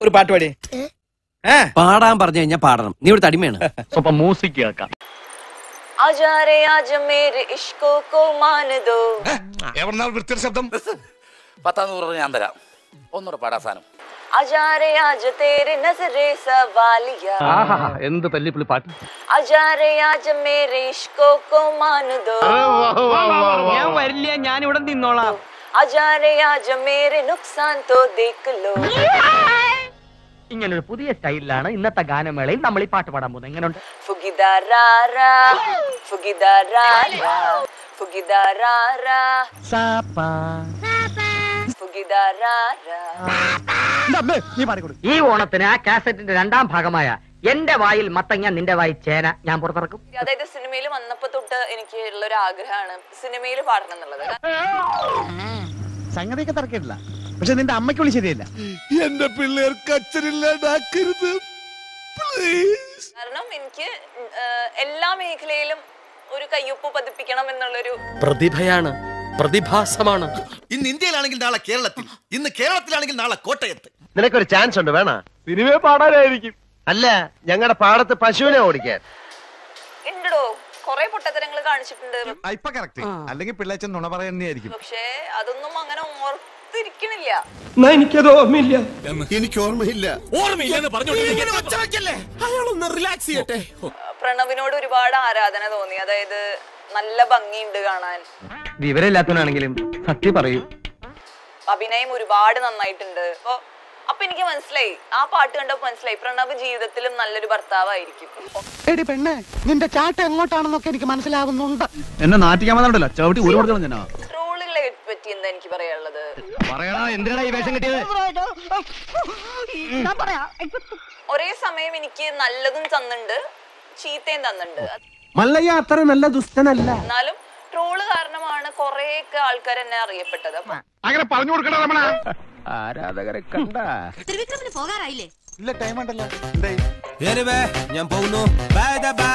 ഒരു പാട്ട് പാടി ഏ പാടാൻ പറഞ്ഞു കഴിഞ്ഞാൽ പാടണം നീ ഇവിടെ തടിമയാണ് സ്വപ്പം മ്യൂസിക് കേൾക്കാം आजा रे आज मेरे इश्को को मान दो എവിടെന്നാൾ വൃത്തിയുടെ ശബ്ദം പത്താം നൂറ് ഞാൻ തരാം ഒന്നുകൂടെ പാടാ സാധനം आजा रे आज तेरे नजरे सवालिया എന്ത് തല്ലിപ്പുള്ളി പാട്ട് आजा रे आज मेरे इश्को को मान दो ഞാൻ വരില്ല ഞാൻ ഇവിടെ നിന്നോളാം आजा रे आज मेरे नुकसान तो देख लो ഇങ്ങനൊരു പുതിയ സ്റ്റൈലിലാണ് ഇന്നത്തെ ഗാനമേളയിൽ നമ്മൾ ഈ പാട്ട് പാടാൻ പോകുന്നത് എങ്ങനെയുണ്ട് फुगिदा रा रा फुगिदा रा रा फुगिदा रा रा फुगिदा रा रा ഈ ഓണത്തിന് ആ കാസറ്റിന്റെ രണ്ടാം ഭാഗമായ എന്റെ വായിൽ മത്തങ്ങ നിന്റെ വായി ചേന ഞാൻ പുറത്തിറക്കും അതായത് സിനിമയിൽ വന്നപ്പോ തൊട്ട് എനിക്ക് ഉള്ള ഒരു ആഗ്രഹമാണ് സിനിമയിൽ പാടണം എന്നുള്ളത് സംഗതിയൊക്കെ തറക്കില്ല പക്ഷെ നിന്റെ അമ്മയ്ക്ക് വിളി ശരിയല്ല എന്റെ പിള്ളേർക്ക് അച്ഛനില്ലാണ്ടാക്കരുത് പ്ലീസ് കാരണം എനിക്ക് ഏഹ്, എല്ലാ മേഖലയിലും ഒരു കയ്യൊപ്പ് പതിപ്പിക്കണം എന്നുള്ളൊരു പ്രതിഭയാണ് പ്രതിഭാസമാണ് ഇന്ന് ഇന്ത്യയിലാണെങ്കിൽ നാളെ കേരളത്തിൽ ഇന്ന് കേരളത്തിലാണെങ്കിൽ നാളെ കോട്ടയത്ത് നിനക്കൊരു ചാൻസ് ഉണ്ട് വേണ സിനിമയെ പാടാനായിരിക്കും അല്ല ഞങ്ങളുടെ പാടത്ത് പശുവിനെ ഓടിക്കാൻ ഉണ്ടോ കുറെ പൊട്ടത്തരങ്ങൾ കാണിച്ചിട്ടുണ്ട് ഇപ്പൊ കറക്റ്റ് അല്ലെങ്കിൽ പിള്ളേച്ചൻ നുണ പറയുന്നതായിരിക്കും പക്ഷേ അതൊന്നും അങ്ങനെ ഓർത്തിരിക്കണില്ല എനിക്ക് ഓർമ്മയില്ല ഓർമ്മയില്ലെന്ന് പറഞ്ഞു ഒച്ച വെക്കല്ലേ അയാളൊന്ന് റിലാക്സ് ചെയ്യട്ടെ പ്രണവിനോട് ഒരുപാട് ആരാധന തോന്നി അതായത് നല്ല ഭംഗിയുണ്ട് കാണാൻ വിവരമില്ലാത്തവനാണെങ്കിലും സത്യം പറയൂ അഭിനയം ഒരുപാട് നന്നായിട്ടുണ്ട് അപ്പൊ അപ്പൊ എനിക്ക് മനസ്സിലായി ആ പാട്ട് കണ്ടപ്പോ മനസ്സിലായി പ്രണവ് ജീവിതത്തിലും നല്ലൊരു ഭർത്താവായിരിക്കും എടി പെണ്ണെ നിന്റെ ചാട്ട എങ്ങോട്ടാണെന്നൊക്കെ എനിക്ക് മനസ്സിലാവുന്നുണ്ട് എന്നെ നാട്ടിക്കാൻ വന്നിട്ടല്ലോ ചവിട്ടി ഒരു കൊടുക്കണം ഞാനാ ട്രോളുകളെ പറ്റി എന്താ എനിക്ക് പറയാനുള്ളത് പറയണോ എന്തിനാ ഈ വേഷം കിട്ടിയത് ഒരേ സമയം എനിക്ക് നല്ലതും തന്നുണ്ട് ചീത്തയും തന്നുണ്ട് മല്ലയ്യ അത്ര നല്ല ദുഷ്ടനല്ല എന്നാലും ട്രോള് കാരണമാണ് കുറെയൊക്കെ ആൾക്കാർ എന്നെ അറിയപ്പെട്ടത് അപ്പൊ അങ്ങനെ പറഞ്ഞു കൊടുക്കണ രമണ ആരാധകരെ കണ്ട ത്രിവിക്രമിന് പോകാറായില്ലേ ഇല്ല ടൈം ഉണ്ടല്ലോ എന്തായി ഞാൻ പോകുന്നു ബൈ ബൈ